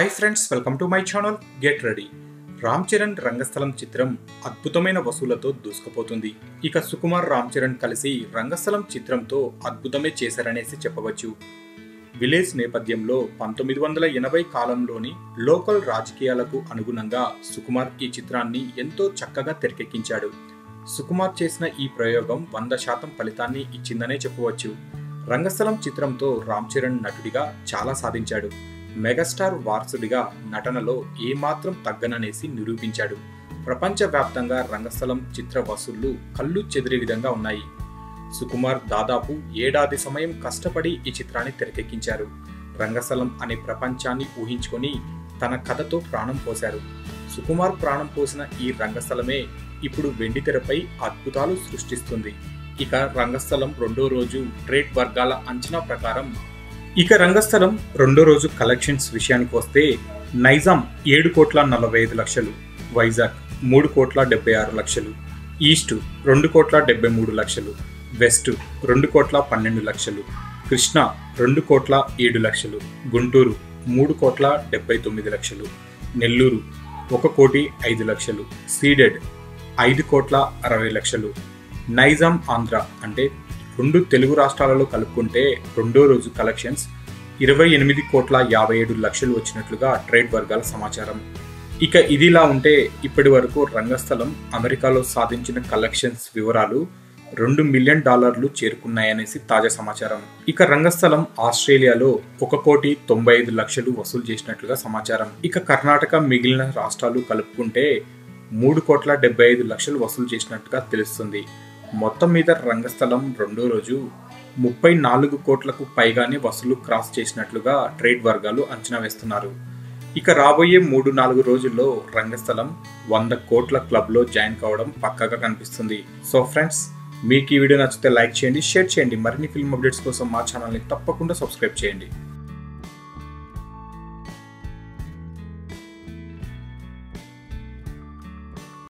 hi friends welcome to my channel get ready Ram Charan Rangasthalam చిత్రం అద్భుతమైన వసూలతో దూసుకుపోతుంది ఇక సుకుమార్ రామ్ చరణ్ కలిసి రంగస్థలం చిత్రంతో అద్భుతమే చేశారనేసి చెప్పవచ్చు విలేజ్ నేపథ్యంలో పంతొమ్మిది వందల ఎనభై కాలంలోని లోకల్ రాజకీయాలకు అనుగుణంగా సుకుమార్ ఈ చిత్రాన్ని ఎంతో చక్కగా తెరకెక్కించాడు సుకుమార్ చేసిన ఈ ప్రయోగం వంద శాతం ఫలితాన్ని ఇచ్చిందనే చెప్పవచ్చు రంగస్థలం చిత్రంతో రామ్ చరణ్ నటుడిగా చాలా సాధించాడు మెగాస్టార్ వారసుడిగా నటనలో ఏమాత్రం తగ్గననేసి నిరూపించాడు ప్రపంచవ్యాప్తంగా రంగస్థలం చిత్ర వసూళ్లు కళ్ళు చెదిరే విధంగా ఉన్నాయి సుకుమార్ దాదాపు ఏడాది సమయం కష్టపడి ఈ చిత్రాన్ని తెరకెక్కించారు రంగస్థలం అనే ప్రపంచాన్ని ఊహించుకొని తన కథతో ప్రాణం పోశారు సుకుమార్ ప్రాణం పోసిన ఈ రంగస్థలమే ఇప్పుడు వెండితెరపై అద్భుతాలు సృష్టిస్తుంది ఇక రంగస్థలం రెండో రోజు ట్రేడ్ వర్గాల అంచనా ప్రకారం ఇక రంగస్థలం రెండో రోజు కలెక్షన్స్ విషయానికి వస్తే నైజాం ఏడు కోట్ల నలభై ఐదు లక్షలు వైజాగ్ మూడు కోట్ల డెబ్బై ఆరు లక్షలు ఈస్ట్ రెండు కోట్ల డెబ్బై మూడు లక్షలు వెస్ట్ రెండు కోట్ల పన్నెండు లక్షలు కృష్ణా రెండు కోట్ల ఏడు లక్షలు గుంటూరు మూడు కోట్ల డెబ్బై తొమ్మిది లక్షలు నెల్లూరు ఒక కోటి ఐదు లక్షలు సీడెడ్ ఐదు కోట్ల అరవై లక్షలు నైజాం ఆంధ్ర అంటే రెండు తెలుగు రాష్ట్రాలలో కలుపుకుంటే రెండో రోజు కలెక్షన్స్ ఇరవై ఎనిమిది కోట్ల యాభై ఏడు లక్షలు వచ్చినట్లుగా ట్రేడ్ వర్గాల సమాచారం ఇక ఇదిలా ఉంటే ఇప్పటి వరకు రంగస్థలం అమెరికాలో సాధించిన కలెక్షన్స్ వివరాలు రెండు మిలియన్ డాలర్లు చేరుకున్నాయనేసి తాజా సమాచారం ఇక రంగస్థలం ఆస్ట్రేలియాలో ఒక కోటి తొంభై ఐదు లక్షలు వసూలు చేసినట్లుగా సమాచారం ఇక కర్ణాటక మిగిలిన రాష్ట్రాలు కలుపుకుంటే మూడు కోట్ల డెబ్బై ఐదు లక్షలు వసూలు చేసినట్టుగా తెలుస్తుంది మొత్తం మీద రంగస్థలం రెండో రోజు ముప్పై నాలుగు కోట్లకు పైగానే వసూలు క్రాస్ చేసినట్లుగా ట్రేడ్ వర్గాలు అంచనా వేస్తున్నారు ఇక రాబోయే మూడు నాలుగు రోజుల్లో రంగస్థలం వంద కోట్ల క్లబ్లో జాయిన్ కావడం పక్కాగా కనిపిస్తుంది సో ఫ్రెండ్స్ మీకు ఈ వీడియో నచ్చితే లైక్ చేయండి షేర్ చేయండి మరిన్ని ఫిల్మ్ అప్డేట్స్ కోసం మా ఛానల్ని తప్పకుండా సబ్స్క్రైబ్ చేయండి